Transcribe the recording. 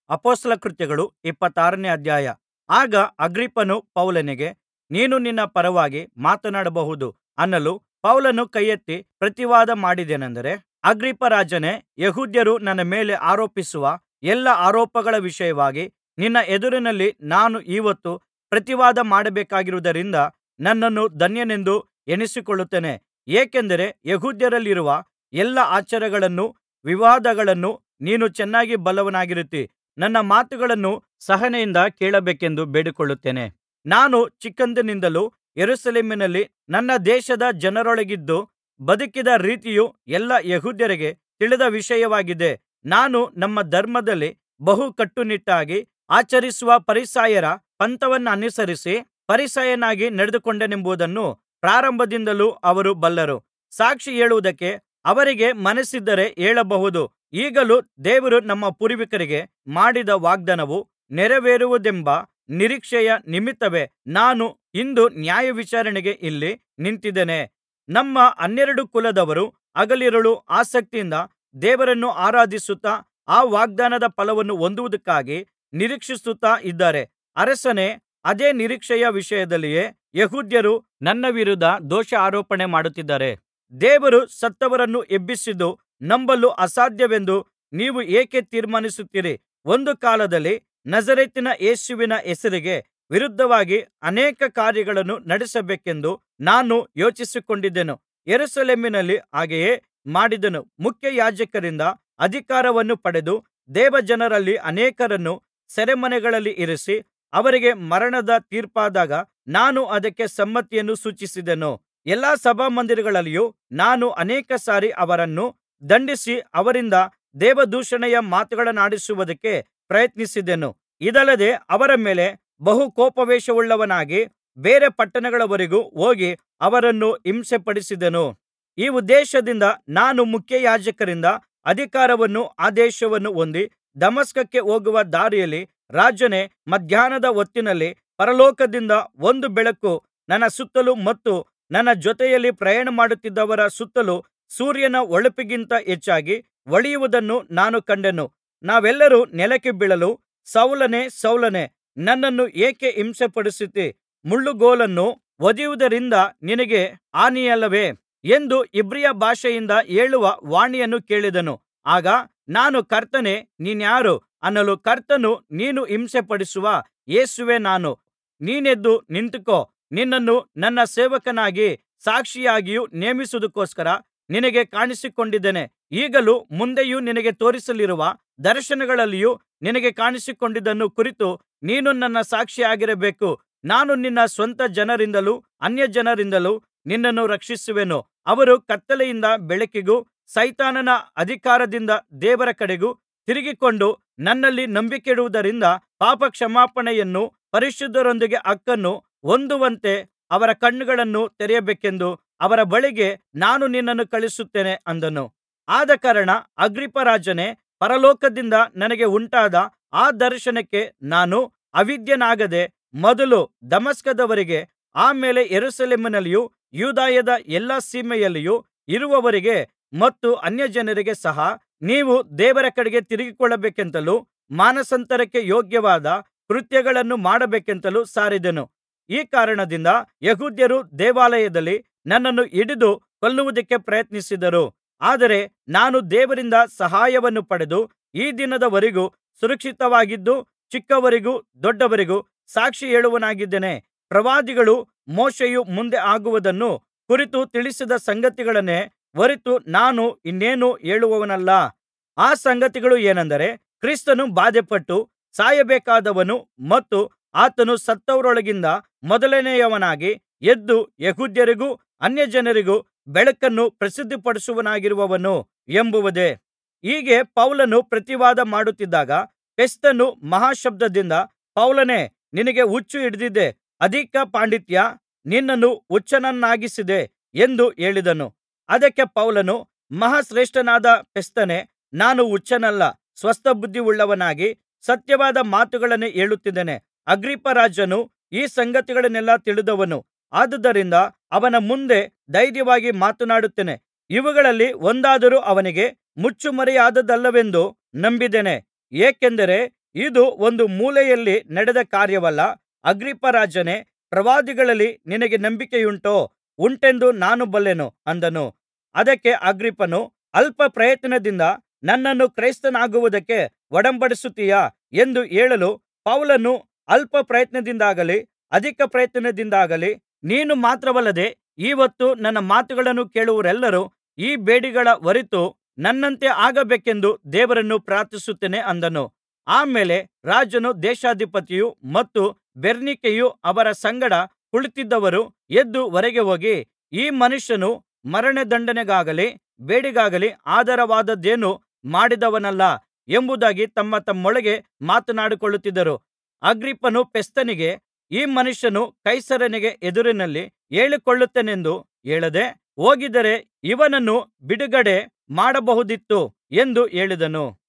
ಅಪೊಸ್ತಲ ಕೃತ್ಯಗಳು ಇಪ್ಪತ್ತಾರನೇ ಅಧ್ಯಾಯ ಆಗ ಅಗ್ರಿಪ್ಪನು ಪೌಲನಿಗೆ ನೀನು ನಿನ್ನ ಪರವಾಗಿ ಮಾತನಾಡಬಹುದು ಅನ್ನಲು ಪೌಲನು ಕೈಯೆತ್ತಿ ಪ್ರತಿವಾದ ಮಾಡಿದ್ದೇನಂದರೆ ಅಗ್ರಿಪ್ಪರಾಜನೇ ಯೆಹೂದ್ಯರು ನನ್ನ ಮೇಲೆ ಆರೋಪಿಸುವ ಎಲ್ಲಾ ಆರೋಪಗಳ ವಿಷಯವಾಗಿ ನಿನ್ನ ಎದುರಿನಲ್ಲಿ ನಾನು ಈಹೊತ್ತು ಪ್ರತಿವಾದ ಮಾಡಬೇಕಾಗಿರುವುದರಿಂದ ನನ್ನನ್ನು ಧನ್ಯನೆಂದು ಎಣಿಸಿಕೊಳ್ಳುತ್ತೇನೆ ಏಕೆಂದರೆ ಯೆಹೂದ್ಯರಲ್ಲಿರುವ ಎಲ್ಲಾ ಆಚಾರಗಳನ್ನೂ ವಿವಾದಗಳನ್ನೂ ನೀನು ಚೆನ್ನಾಗಿ ಬಲ್ಲವನಾಗಿರುತ್ತೀ ನನ್ನ ಮಾತುಗಳನ್ನು ಸಹನೆಯಿಂದ ಕೇಳಬೇಕೆಂದು ಬೇಡಿಕೊಳ್ಳುತ್ತೇನೆ ನಾನು ಚಿಕ್ಕಂದಿನಿಂದಲೂ ಯೆರೂಸಲೇಮಿನಲ್ಲಿ ನನ್ನ ದೇಶದ ಜನರೊಳಗಿದ್ದು ಬದುಕಿದ ರೀತಿಯು ಎಲ್ಲಾ ಯೆಹೂದ್ಯರಿಗೆ ತಿಳಿದ ವಿಷಯವಾಗಿದೆ ನಾನು ನಮ್ಮ ಧರ್ಮದಲ್ಲಿ ಬಹು ಕಟ್ಟುನಿಟ್ಟಾಗಿ ಆಚರಿಸುವ ಫರಿಸಾಯರ ಪಂಥವನ್ನನುಸರಿಸಿ ಫರಿಸಾಯನಾಗಿ ನಡೆದುಕೊಂಡೆನೆಂಬುದನ್ನು ಪ್ರಾರಂಭದಿಂದಲೂ ಅವರು ಬಲ್ಲರು ಸಾಕ್ಷಿ ಹೇಳುವುದಕ್ಕೆ ಅವರಿಗೆ ಮನಸ್ಸಿದ್ದರೆ ಹೇಳಬಹುದು ಈಗಲೂ ದೇವರು ನಮ್ಮ ಪೂರ್ವಿಕರಿಗೆ ಮಾಡಿದ ವಾಗ್ದಾನವು ನೆರವೇರುವುದೆಂಬ ನಿರೀಕ್ಷೆಯ ನಿಮಿತ್ತವೇ ನಾನು ಇಂದು ನ್ಯಾಯವಿಚಾರಣೆಗೆ ಇಲ್ಲಿ ನಿಂತಿದ್ದೇನೆ ನಮ್ಮ ಹನ್ನೆರಡು ಕುಲದವರು ಹಗಲಿರುಳು ಆಸಕ್ತಿಯಿಂದ ದೇವರನ್ನು ಆರಾಧಿಸುತ್ತಾ ಆ ವಾಗ್ದಾನದ ಫಲವನ್ನು ಹೊಂದುವುದಕ್ಕಾಗಿ ನಿರೀಕ್ಷಿಸುತ್ತಾ ಇದ್ದಾರೆ ಅರಸನೇ ಅದೇ ನಿರೀಕ್ಷೆಯ ವಿಷಯದಲ್ಲಿಯೇ ಯೆಹೂದ್ಯರು ನನ್ನ ವಿರುದ್ಧ ದೋಷಾರೋಪಣೆ ಮಾಡುತ್ತಿದ್ದಾರೆ ದೇವರು ಸತ್ತವರನ್ನು ಎಬ್ಬಿಸಿದ್ದು ನಂಬಲು ಅಸಾಧ್ಯವೆಂದು ನೀವು ಏಕೆ ತೀರ್ಮಾನಿಸುತ್ತೀರಿ ಒಂದು ಕಾಲದಲ್ಲಿ ನಜರೇತಿನ ಯೇಸುವಿನ ಹೆಸರಿಗೆ ವಿರುದ್ಧವಾಗಿ ಅನೇಕ ಕಾರ್ಯಗಳನ್ನು ನಡೆಸಬೇಕೆಂದು ನಾನು ಯೋಚಿಸಿಕೊಂಡಿದ್ದೆನು ಯೆರೂಸಲೇಮಿನಲ್ಲಿ ಹಾಗೆಯೇ ಮಾಡಿದೆನು ಮುಖ್ಯಯಾಜಕರಿಂದ ಅಧಿಕಾರವನ್ನು ಪಡೆದು ದೇವಜನರಲ್ಲಿ ಅನೇಕರನ್ನು ಸೆರೆಮನೆಗಳಲ್ಲಿ ಇರಿಸಿ ಅವರಿಗೆ ಮರಣದ ತೀರ್ಪಾದಾಗ ನಾನು ಅದಕ್ಕೆ ಸಮ್ಮತಿಯನ್ನು ಸೂಚಿಸಿದೆನು ಎಲ್ಲಾ ಸಭಾಮಂದಿರಗಳಲ್ಲಿಯೂ ನಾನು ಅನೇಕ ಸಾರಿ ಅವರನ್ನು ದಂಡಿಸಿ ಅವರಿಂದ ದೇವದೂಷಣೆಯ ಮಾತುಗಳನ್ನಾಡಿಸುವುದಕ್ಕೆ ಪ್ರಯತ್ನಿಸಿದೆನು ಇದಲ್ಲದೆ ಅವರ ಮೇಲೆ ಬಹು ಕೋಪಾವೇಶವುಳ್ಳವನಾಗಿ ಬೇರೆ ಪಟ್ಟಣಗಳವರೆಗೂ ಹೋಗಿ ಅವರನ್ನು ಹಿಂಸೆಪಡಿಸಿದೆನು ಈ ಉದ್ದೇಶದಿಂದ ನಾನು ಮುಖ್ಯಯಾಜಕರಿಂದ ಅಧಿಕಾರವನ್ನೂ ಆದೇಶವನ್ನೂ ಹೊಂದಿ ದಮಸ್ಕಕ್ಕೆ ಹೋಗುವ ದಾರಿಯಲ್ಲಿ ರಾಜನೇ ಮಧ್ಯಾಹ್ನದ ಹೊತ್ತಿನಲ್ಲಿ ಪರಲೋಕದಿಂದ ಒಂದು ಬೆಳಕು ನನ್ನ ಸುತ್ತಲೂ ಮತ್ತು ನನ್ನ ಜೊತೆಯಲ್ಲಿ ಪ್ರಯಾಣಮಾಡುತ್ತಿದ್ದವರ ಸುತ್ತಲೂ ಸೂರ್ಯನ ಹೊಳಪಿಗಿಂತ ಹೆಚ್ಚಾಗಿ ಹೊಳೆಯುವುದನ್ನು ನಾನು ಕಂಡೆನು ನಾವೆಲ್ಲರೂ ನೆಲಕ್ಕೆ ಬೀಳಲು ಸೌಲನೇ ಸೌಲನೇ ನನ್ನನ್ನು ಏಕೆ ಹಿಂಸೆಪಡಿಸುತ್ತೀ ಮುಳ್ಳುಗೋಲನ್ನು ಒದೆಯುವುದರಿಂದ ನಿನಗೆ ಹಾನಿಯಲ್ಲವೇ ಎಂದು ಇಬ್ರಿಯ ಭಾಷೆಯಿಂದ ಹೇಳುವ ವಾಣಿಯನ್ನು ಕೇಳಿದೆನು ಆಗ ನಾನು ಕರ್ತನೇ ನೀನಾರು ಅನ್ನಲು ಕರ್ತನು ನೀನು ಹಿಂಸೆಪಡಿಸುವ ಯೇಸುವೇ ನಾನು ನೀನೆದ್ದು ನಿಂತುಕೋ ನಿನ್ನನ್ನು ನನ್ನ ಸೇವಕನಾಗಿ ಸಾಕ್ಷಿಯಾಗಿಯೂ ನೇಮಿಸುವುದಕ್ಕೋಸ್ಕರ ನಿನಗೆ ಕಾಣಿಸಿಕೊಂಡಿದ್ದೇನೆ ಈಗಲೂ ಮುಂದೆಯೂ ನಿನಗೆ ತೋರಿಸಲಿರುವ ದರ್ಶನಗಳಲ್ಲಿಯೂ ನಿನಗೆ ಕಾಣಿಸಿಕೊಂಡದ್ದನ್ನು ಕುರಿತು ನೀನು ನನ್ನ ಸಾಕ್ಷಿಯಾಗಿರಬೇಕು ನಾನು ನಿನ್ನ ಸ್ವಂತ ಜನರಿಂದಲೂ ಅನ್ಯಜನರಿಂದಲೂ ನಿನ್ನನ್ನು ರಕ್ಷಿಸುವೆನು ಅವರು ಕತ್ತಲೆಯಿಂದ ಬೆಳಕಿಗೂ ಸೈತಾನನ ಅಧಿಕಾರದಿಂದ ದೇವರ ಕಡೆಗೂ ತಿರುಗಿಕೊಂಡು ನನ್ನಲ್ಲಿ ನಂಬಿಕೆಯಿಡುವುದರಿಂದ ಪಾಪಕ್ಷಮಾಪಣೆಯನ್ನೂ ಪರಿಶುದ್ಧರೊಂದಿಗೆ ಹಕ್ಕನ್ನು ಹೊಂದುವಂತೆ ಅವರ ಕಣ್ಣುಗಳನ್ನು ತೆರೆಯಬೇಕೆಂದು ಅವರ ಬಳಿಗೆ ನಾನು ನಿನ್ನನ್ನು ಕಳುಹಿಸುತ್ತೇನೆ ಅಂದನು ಆದಕಾರಣ ಅಗ್ರಿಪ್ಪರಾಜನೇ ಪರಲೋಕದಿಂದ ನನಗೆ ಉಂಟಾದ ಆ ದರ್ಶನಕ್ಕೆ ನಾನು ಅವಿಧೇಯನಾಗದೆ ಮೊದಲು ದಮಸ್ಕದವರಿಗೆ ಆ ಮೇಲೆ ಯೆರೂಸಲೇಮಿನಲ್ಲಿಯೂ ಯೂದಾಯದ ಎಲ್ಲಾ ಸೀಮೆಯಲ್ಲಿಯೂ ಇರುವವರಿಗೆ ಮತ್ತು ಅನ್ಯಜನರಿಗೆ ಸಹ ನೀವು ದೇವರ ಕಡೆಗೆ ತಿರುಗಿಕೊಳ್ಳಬೇಕೆಂತಲೂ ಮಾನಸಾಂತರಕ್ಕೆ ಯೋಗ್ಯವಾದ ಕೃತ್ಯಗಳನ್ನು ಮಾಡಬೇಕೆಂತಲೂ ಸಾರಿದೆನು ಈ ಕಾರಣದಿಂದ ಯೆಹೂದ್ಯರು ದೇವಾಲಯದಲ್ಲಿ ನನ್ನನ್ನು ಹಿಡಿದು ಕೊಲ್ಲುವುದಕ್ಕೆ ಪ್ರಯತ್ನಿಸಿದರು ಆದರೆ ನಾನು ದೇವರಿಂದ ಸಹಾಯವನ್ನು ಪಡೆದು ಈ ದಿನದವರೆಗೂ ಸುರಕ್ಷಿತವಾಗಿದ್ದು ಚಿಕ್ಕವರಿಗೂ ದೊಡ್ಡವರಿಗೂ ಸಾಕ್ಷಿ ಹೇಳುವವನಾಗಿದ್ದೇನೆ ಪ್ರವಾದಿಗಳೂ ಮೋಶೆಯೂ ಮುಂದೆ ಆಗುವುದನ್ನು ಕುರಿತು ತಿಳಿಸಿದ ಸಂಗತಿಗಳನ್ನೇ ಹೊರತು ನಾನು ಇನ್ನೇನೂ ಹೇಳುವವನಲ್ಲ ಆ ಸಂಗತಿಗಳು ಏನೆಂದರೆ ಕ್ರಿಸ್ತನು ಬಾಧೆಪಟ್ಟು ಸಾಯಬೇಕಾದವನು ಮತ್ತು ಆತನು ಸತ್ತವರೊಳಗಿಂದ ಮೊದಲನೆಯವನಾಗಿ ಎದ್ದು ಯೆಹೂದ್ಯರಿಗೂ ಅನ್ಯಜನರಿಗೂ ಬೆಳಕನ್ನು ಪ್ರಸಿದ್ಧಿಪಡಿಸುವವನಾಗಿರುವನು ಎಂಬುದೇ ಹೀಗೆ ಪೌಲನು ಪ್ರತಿವಾದ ಮಾಡುತ್ತಿದ್ದಾಗ ಫೆಸ್ತನು ಮಹಾಶಬ್ದದಿಂದ ಪೌಲನೇ ನಿನಗೆ ಹುಚ್ಚು ಹಿಡಿದಿದೆ ಅಧಿಕ ಪಾಂಡಿತ್ಯ ನಿನ್ನನ್ನು ಹುಚ್ಚನನ್ನಾಗಿಸಿದೆ ಎಂದು ಹೇಳಿದನು ಅದಕ್ಕೆ ಪೌಲನು ಮಹಾಶ್ರೇಷ್ಠನಾದ ಫೆಸ್ತನೇ ನಾನು ಹುಚ್ಚನಲ್ಲ ಸ್ವಸ್ಥಬುದ್ಧಿಯುಳ್ಳವನಾಗಿ ಸತ್ಯವಾದ ಮಾತುಗಳನ್ನೇ ಹೇಳುತ್ತಿದ್ದೇನೆ ಅಗ್ರಿಪ್ಪರಾಜನು ಈ ಸಂಗತಿಗಳನ್ನೆಲ್ಲಾ ತಿಳಿದವನು ಆದುದರಿಂದ ಅವನ ಮುಂದೆ ಧೈರ್ಯವಾಗಿ ಮಾತನಾಡುತ್ತೇನೆ ಇವುಗಳಲ್ಲಿ ಒಂದಾದರೂ ಅವನಿಗೆ ಮುಚ್ಚುಮರೆಯಾದದ್ದಲ್ಲವೆಂದು ನಂಬಿದ್ದೇನೆ ಏಕೆಂದರೆ ಇದು ಒಂದು ಮೂಲೆಯಲ್ಲಿ ನಡೆದ ಕಾರ್ಯವಲ್ಲ ಅಗ್ರಿಪ್ಪರಾಜನೇ ಪ್ರವಾದಿಗಳಲ್ಲಿ ನಿನಗೆ ನಂಬಿಕೆಯುಂಟೋ ಉಂಟೆಂದು ನಾನು ಬಲ್ಲೆನು ಅಂದನು ಅದಕ್ಕೆ ಅಗ್ರಿಪ್ಪನು ಅಲ್ಪ ಪ್ರಯತ್ನದಿಂದ ನನ್ನನ್ನು ಕ್ರೈಸ್ತನಾಗುವುದಕ್ಕೆ ಒಡಂಬಡಿಸುತ್ತೀಯಾ ಎಂದು ಹೇಳಲು ಪೌಲನು ಅಲ್ಪ ಪ್ರಯತ್ನದಿಂದಾಗಲಿ ಅಧಿಕ ಪ್ರಯತ್ನದಿಂದಾಗಲಿ ನೀನು ಮಾತ್ರವಲ್ಲದೆ ಈಹೊತ್ತು ನನ್ನ ಮಾತುಗಳನ್ನು ಕೇಳುವವರೆಲ್ಲರೂ ಈ ಬೇಡಿಗಳ ಹೊರತು ನನ್ನಂತೆ ಆಗಬೇಕೆಂದು ದೇವರನ್ನು ಪ್ರಾರ್ಥಿಸುತ್ತೇನೆ ಅಂದನು ಆ ಮೇಲೆ ರಾಜನೂ ದೇಶಾಧಿಪತಿಯೂ ಮತ್ತು ಬೆರ್ನಿಕೆಯೂ ಅವರ ಸಂಗಡ ಕುಳಿತಿದ್ದವರೂ ಎದ್ದು ಹೊರಗೆ ಹೋಗಿ ಈ ಮನುಷ್ಯನು ಮರಣದಂಡನೆಗಾಗಲಿ ಬೇಡಿಗಾಗಲಿ ಆಧಾರವಾದದ್ದೇನೂ ಮಾಡಿದವನಲ್ಲ ಎಂಬುದಾಗಿ ತಮ್ಮ ತಮ್ಮೊಳಗೆ ಮಾತನಾಡಿಕೊಳ್ಳುತ್ತಿದ್ದರು ಅಗ್ರಿಪ್ಪನು ಫೆಸ್ತನಿಗೆ ಈ ಮನುಷ್ಯನು ಕೈಸರನಿಗೆ ಎದುರಿನಲ್ಲಿ ಹೇಳಿಕೊಳ್ಳುತ್ತೇನೆಂದು ಹೇಳದೆ ಹೋಗಿದ್ದರೆ ಇವನನ್ನು ಬಿಡುಗಡೆ ಮಾಡಬಹುದಿತ್ತು ಎಂದು ಹೇಳಿದನು